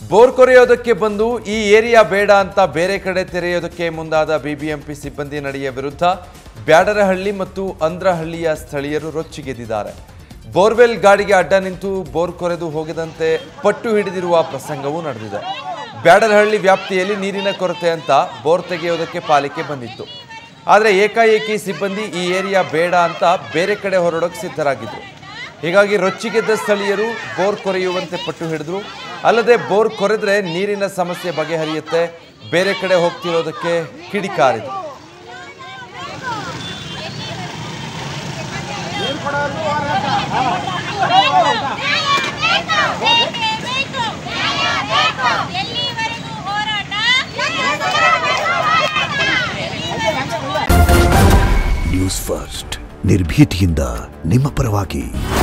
bore ಕೊರೆಯೋದಕ್ಕೆ ಬಂದು ಈ area ಬೇಡ ಅಂತ ಬೇರೆ ಕಡೆ ತೆರೆಯೋದಕ್ಕೆ ಮುಂದಾದ ಬಿಬಿಎಂಪಿ ಸಿಬ್ಬಂದಿ ನಡೆಯ ವಿರುದ್ಧ ಬ್ಯಾಡರಹಳ್ಳಿ ಮತ್ತು ಅಂದ್ರಹಳ್ಳಿಯ ಸ್ಥಳೀಯರು ರೊಚ್ಚಿಗೆದ್ದಿದ್ದಾರೆ ಬೋರ್ವೆಲ್ ಗಾಡಿಗೆ ಅಡ್ಡ ನಿಂತು ಬೋರ್ ಕೊರೆದು ಹೋಗದಂತೆ ಪಟ್ಟು ಹಿಡಿದಿರುವ ಪ್ರಸಂಗವೂ ನಡೆದಿದೆ ಬ್ಯಾಡರಹಳ್ಳಿ ವ್ಯಾಪ್ತಿಯಲ್ಲಿ ನೀರಿನ ಕೊರತೆ ಅಂತ ಬೋರ್ ತೆಗೆಯೋದಕ್ಕೆ ಪಾಲಿಕೆ ಬಂದಿತ್ತು ಆದರೆ ಏಕಾಏಕಿ ಸಿಬ್ಬಂದಿ ಈ ಏರಿಯಾ ಬೇಡ ಅಂತ ಬೇರೆ ಕಡೆ ಹೊರಡೋಕೆ ಸಿದ್ಧರಾಗಿದ್ರು ಹೀಗಾಗಿ ರೊಚ್ಚಿಗೆದ್ದ ಸ್ಥಳೀಯರು ಬೋರ್ ಕೊರೆಯುವಂತೆ ಪಟ್ಟು ಹಿಡಿದ್ರು ಅಲ್ಲದೆ ಬೋರ್ ಕೊರೆದ್ರೆ ನೀರಿನ ಸಮಸ್ಯೆ ಬಗೆಹರಿಯುತ್ತೆ ಬೇರೆ ಕಡೆ ಹೋಗ್ತಿರೋದಕ್ಕೆ ಕಿಡಿಕಾರಿದ್ರು ಎಲ್ಲಿವರೆಗೂ ಹೋರಾಟ ನ್ಯೂಸ್ ಫಸ್ಟ್ ನಿರ್ಭೀತಿಯಿಂದ ನಿಮ್ಮ ಪರವಾಗಿ